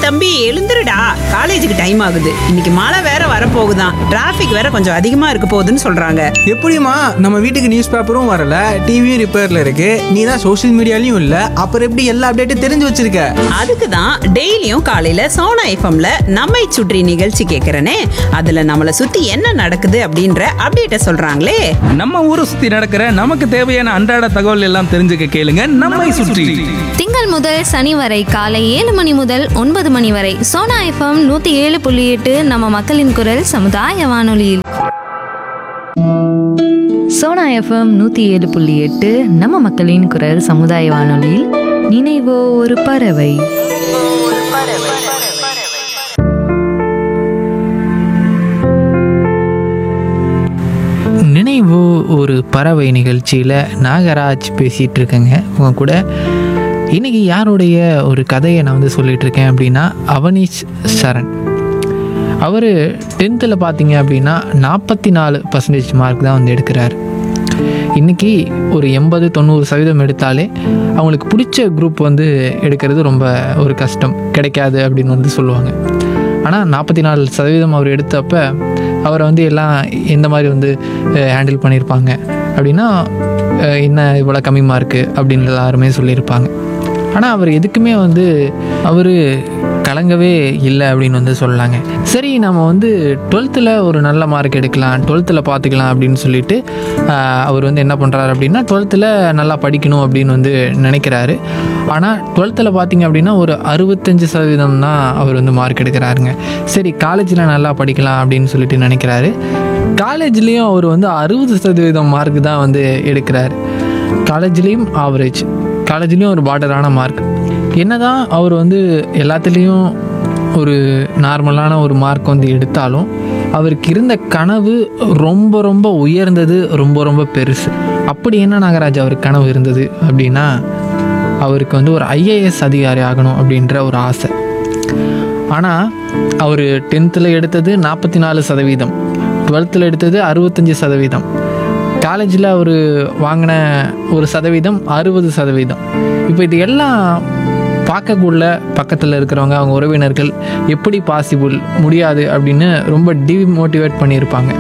தம்பி எழுந்துருடா காலேஜுக்கு டைம் ஆகுது இன்னைக்கு மழை வேற வரப்போகுதான் டிராஃபிக் வேற கொஞ்சம் அதிகமா இருக்க போகுதுன்னு சொல்றாங்க எப்படிம்மா நம்ம வீட்டுக்கு நியூஸ் பேப்பரும் வரல டிவியும் ரிப்பேர்ல இருக்கு நீ தான் சோஷியல் மீடியாலையும் இல்ல அப்புறம் எப்படி எல்லா அப்டேட்டும் தெரிஞ்சு வச்சிருக்க அதுக்கு தான் டெய்லியும் காலையில சோனா எஃப்எம்ல நம்மை சுற்றி நிகழ்ச்சி கேட்கறனே அதுல நம்மளை சுத்தி என்ன நடக்குது அப்படின்ற அப்டேட்ட சொல்றாங்களே நம்ம ஊரை சுத்தி நடக்கிற நமக்கு தேவையான அன்றாட தகவல் எல்லாம் தெரிஞ்சுக்க கேளுங்க நம்மை சுற்றி திங்கள் முதல் சனி வரை காலை ஏழு மணி முதல் ஒன்பது மணி வரை சோனா எஃப்எம் நூத்தி ஏழு புள்ளி எட்டு நம்ம மக்களின் குரல் சமுதாய வானொலியில் சோனா எஃப்எம் நூற்றி ஏழு புள்ளி எட்டு நம்ம மக்களின் குரல் சமுதாய வானொலியில் நினைவோ ஒரு பறவை நினைவு ஒரு பறவை நிகழ்ச்சியில் நாகராஜ் பேசிகிட்டு இருக்கேங்க உங்க கூட இன்னைக்கு யாருடைய ஒரு கதையை நான் வந்து சொல்லிட்டு இருக்கேன் அப்படின்னா அவனீஷ் சரண் அவர் டென்த்தில் பார்த்தீங்க அப்படின்னா நாற்பத்தி நாலு பர்சன்டேஜ் மார்க் தான் வந்து எடுக்கிறார் இன்றைக்கி ஒரு எண்பது தொண்ணூறு சதவீதம் எடுத்தாலே அவங்களுக்கு பிடிச்ச குரூப் வந்து எடுக்கிறது ரொம்ப ஒரு கஷ்டம் கிடைக்காது அப்படின்னு வந்து சொல்லுவாங்க ஆனால் நாற்பத்தி நாலு சதவீதம் அவர் எடுத்தப்ப அவரை வந்து எல்லாம் எந்த மாதிரி வந்து ஹேண்டில் பண்ணியிருப்பாங்க அப்படின்னா அஹ், என்ன இவ்வளோ கம்மி மார்க்கு அப்படின்னு எல்லாருமே சொல்லியிருப்பாங்க ஆனால் அவர் எதுக்குமே வந்து அவர் கலங்கவே இல்லை அப்படின்னு வந்து சொல்லலாங்க சரி நம்ம வந்து டுவெல்த்தில் ஒரு நல்ல மார்க் எடுக்கலாம் டுவெல்த்தில் பார்த்துக்கலாம் அப்படின்னு சொல்லிட்டு ஆஹ், அவர் வந்து என்ன பண்ணுறாரு அப்படின்னா டுவெல்த்தில் நல்லா படிக்கணும் அப்படின்னு வந்து நினைக்கிறாரு ஆனால் டுவெல்த்தில் பார்த்தீங்க அப்படின்னா ஒரு அறுபத்தஞ்சு சதவீதம் தான் அவர் வந்து மார்க் எடுக்கிறாருங்க சரி காலேஜில் நல்லா படிக்கலாம் அப்படின்னு சொல்லிட்டு நினைக்கிறாரு காலேஜ்லேயும் அவர் வந்து அறுபது சதவீதம் மார்க் தான் வந்து எடுக்கிறார் காலேஜ்லேயும் ஆவரேஜ் காலேஜ்லேயும் ஒரு பார்டரான மார்க் என்னதான் அவர் வந்து எல்லாத்துலேயும் ஒரு நார்மலான ஒரு மார்க் வந்து எடுத்தாலும் அவருக்கு இருந்த கனவு ரொம்ப ரொம்ப உயர்ந்தது ரொம்ப ரொம்ப பெருசு அப்படி என்ன நாகராஜ் அவருக்கு கனவு இருந்தது அப்படின்னா அவருக்கு வந்து ஒரு ஐஏஎஸ் அதிகாரி ஆகணும் அப்படின்ற ஒரு ஆசை ஆனால் அவர் டென்த்தில் எடுத்தது நாற்பத்தி நாலு சதவீதம் டுவெல்த்தில் எடுத்தது அறுபத்தஞ்சி சதவீதம் காலேஜில் அவர் வாங்கின ஒரு சதவீதம் அறுபது சதவீதம் இப்போ இது எல்லாம் பார்க்கக்குள்ள பக்கத்தில் இருக்கிறவங்க அவங்க உறவினர்கள் எப்படி பாசிபிள் முடியாது அப்படின்னு ரொம்ப டிமோட்டிவேட் பண்ணியிருப்பாங்க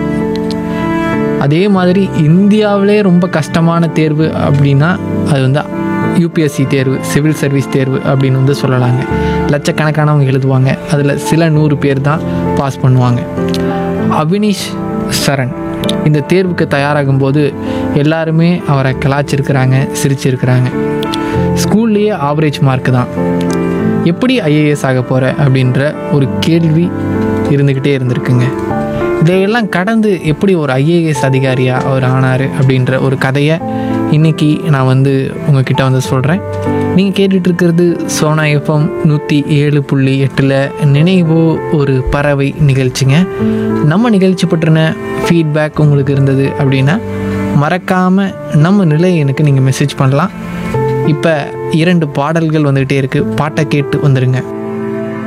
அதே மாதிரி இந்தியாவிலே ரொம்ப கஷ்டமான தேர்வு அப்படின்னா அது வந்து யூபிஎஸ்சி தேர்வு சிவில் சர்வீஸ் தேர்வு அப்படின்னு வந்து சொல்லலாங்க லட்சக்கணக்கானவங்க எழுதுவாங்க அதில் சில நூறு பேர் தான் பாஸ் பண்ணுவாங்க அவினிஷ் சரண் இந்த தேர்வுக்கு தயாராகும் போது எல்லாருமே அவரை கலாச்சிருக்கிறாங்க சிரிச்சிருக்கிறாங்க ஸ்கூல்லேயே ஆவரேஜ் மார்க் தான் எப்படி ஐஏஎஸ் ஆக போகிற அப்படின்ற ஒரு கேள்வி இருந்துக்கிட்டே இருந்திருக்குங்க இதையெல்லாம் கடந்து எப்படி ஒரு ஐஏஎஸ் அதிகாரியாக அவர் ஆனார் அப்படின்ற ஒரு கதையை இன்னைக்கு நான் வந்து உங்ககிட்ட வந்து சொல்கிறேன் நீங்கள் கேட்டுட்டு இருக்கிறது சோனா எஃப்எம் நூற்றி ஏழு புள்ளி எட்டில் நினைவோ ஒரு பறவை நிகழ்ச்சிங்க நம்ம நிகழ்ச்சி பற்றின ஃபீட்பேக் உங்களுக்கு இருந்தது அப்படின்னா மறக்காமல் நம்ம நிலை எனக்கு நீங்கள் மெசேஜ் பண்ணலாம் இப்போ இரண்டு பாடல்கள் வந்துக்கிட்டே இருக்குது பாட்டை கேட்டு வந்துடுங்க